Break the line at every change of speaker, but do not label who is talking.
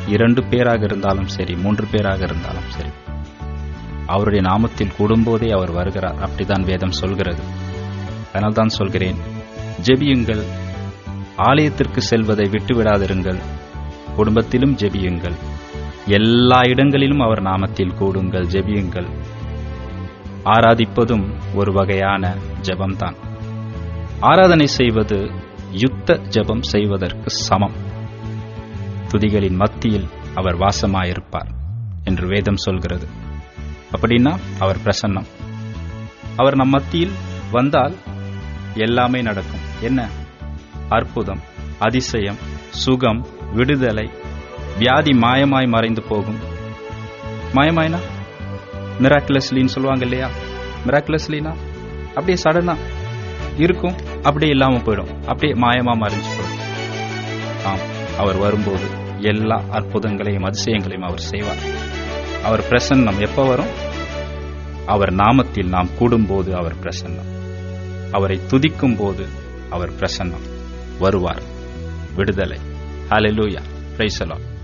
இரண்டு பேராக இருந்தாலும் சரி மூன்று பேராக இருந்தாலும் சரி அவருடைய நாமத்தில் கூடும்போதே அவர் வருகிறார் அப்படிதான் வேதம் சொல்கிறது அதனால்தான் சொல்கிறேன் ஜெபியுங்கள் ஆலயத்திற்கு செல்வதை விட்டுவிடாதிருங்கள் குடும்பத்திலும் ஜெபியுங்கள் எல்லா இடங்களிலும் அவர் நாமத்தில் கூடுங்கள் ஜெபியுங்கள் ஆராதிப்பதும் ஒரு வகையான ஜெபம்தான் ஆராதனை செய்வது யுத்த ஜெபம் செய்வதற்கு சமம் துதிகளின் மத்தியில் அவர் வாசமாயிருப்பார் என்று வேதம் சொல்கிறது அப்படின்னா அவர் பிரசன்னம் அவர் நம் மத்தியில் வந்தால் எல்லாமே நடக்கும் என்ன அற்புதம் அதிசயம் சுகம் விடுதலை வியாதி மாயமாய் மறைந்து போகும் மாயமாய்னா மிராக்குலஸ்லின்னு சொல்லுவாங்க இல்லையா மிராக்குலஸ்லினா அப்படியே சடனா இருக்கும் அப்படியே இல்லாம போயிடும் அப்படியே மாயமா மறைஞ்சு போயிடும் ஆம் அவர் வரும்போது எல்லா அற்புதங்களையும் அதிசயங்களையும் அவர் செய்வார் அவர் பிரசன்னம் எப்ப வரும் அவர் நாமத்தில் நாம் கூடும்போது அவர் பிரசன்னம் அவரை துதிக்கும் போது அவர் பிரசன்னம் வருவார் விடுதலை ஹalleluya பிரைஸ் அலாட்